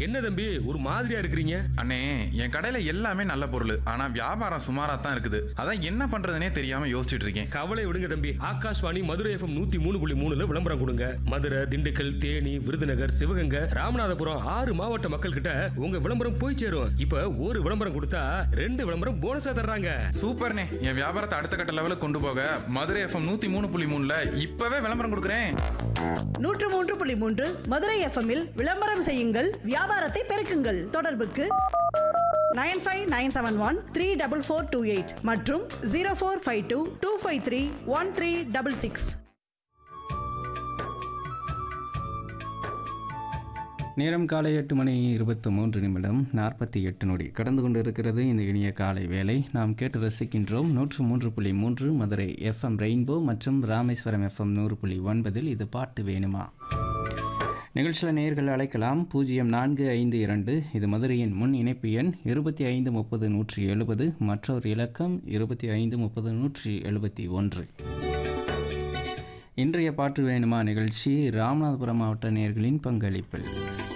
என்ன தம்பி ஒரு மாதிரியா இருக்கிறீங்க அண்ணே என் கடையில எல்லாமே நல்ல பொருள் ஆனா வியாபாரம் சுமாரா தான் இருக்குது அதான் என்ன பண்றதுனே தெரியாம யோசிச்சுட்டு இருக்கேன் கவலை விடுங்க தம்பி ஆகாஷ்வாணி மதுரை எஃப்எம் நூத்தி மூணு புள்ளி மூணுல விளம்பரம் கொடுங்க மதுரை திண்டுக்கல் தேனி விருதுநகர் சிவகங்கை ராமநாதபுரம் ஆறு மாவட்ட மக்கள் கிட்ட உங்க விளம்பரம் போய் சேரும் இப்ப ஒரு விளம்பரம் கொடுத்தா ரெண்டு விளம்பரம் போனஸா தர்றாங்க சூப்பர்ண்ணே என் வியாபாரத்தை அடுத்த கட்ட லெவலுக்கு கொண்டு போக மதுரை எஃப்எம் நூத்தி மூணு புள்ளி மூணுல இப்பவே விளம்பரம் கொடுக்குறேன் நூற்று மூன்று புள்ளி மூன்று மதுரை எஃப்எம்மில் விளம்பரம் செய்யுங்கள் வியாபாரத்தை பெருக்குங்கள் தொடர்புக்கு nine five nine seven one three double four two eight மற்றும் zero four five two two five three one three double six நேரம் காலை எட்டு மணி இருபத்தி மூன்று நிமிடம் நாற்பத்தி எட்டு நொடி கடந்து கொண்டிருக்கிறது இந்த இனிய காலை வேலை நாம் கேட்டு ரசிக்கின்றோம் நூற்று மூன்று புள்ளி மூன்று மதுரை எஃப்எம் ரெயின்போ மற்றும் ராமேஸ்வரம் எஃப்எம் நூறு புள்ளி ஒன்பதில் இது பாட்டு வேணுமா நிகழ்ச்சியில் நேர்கள் அழைக்கலாம் பூஜ்ஜியம் நான்கு ஐந்து இரண்டு இது மதுரையின் முன் இணைப்பு எண் இருபத்தி ஐந்து முப்பது நூற்றி எழுபது மற்றொரு இலக்கம் இருபத்தி ஐந்து முப்பது நூற்றி எழுபத்தி ஒன்று இன்றைய பாட்டு வேணுமா நிகழ்ச்சி ராமநாதபுரம் மாவட்ட நேர்களின் பங்களிப்பில்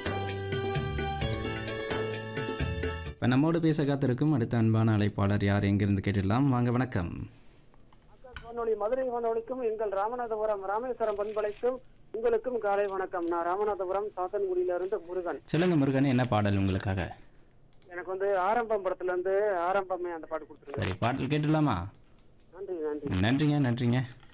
இப்போ நம்மோடு பேச காத்திருக்கும் அடுத்த அன்பான அழைப்பாளர் யார் எங்கிருந்து கேட்டுடலாம் வாங்க வணக்கம் வானொலி மதுரை வானொலிக்கும் எங்கள் ராமநாதபுரம் ராமேஸ்வரம் பண்பலைக்கும் உங்களுக்கும் காலை வணக்கம் நான் ராமநாதபுரம் சாத்தன்குடியில இருந்து முருகன் சொல்லுங்க முருகன் என்ன பாடல் உங்களுக்காக எனக்கு வந்து ஆரம்பம் படத்துல இருந்து ஆரம்பமே அந்த பாட்டு கொடுத்துருங்க சரி பாடல் கேட்டுடலாமா நன்றி நன்றி நன்றிங்க நன்றிங்க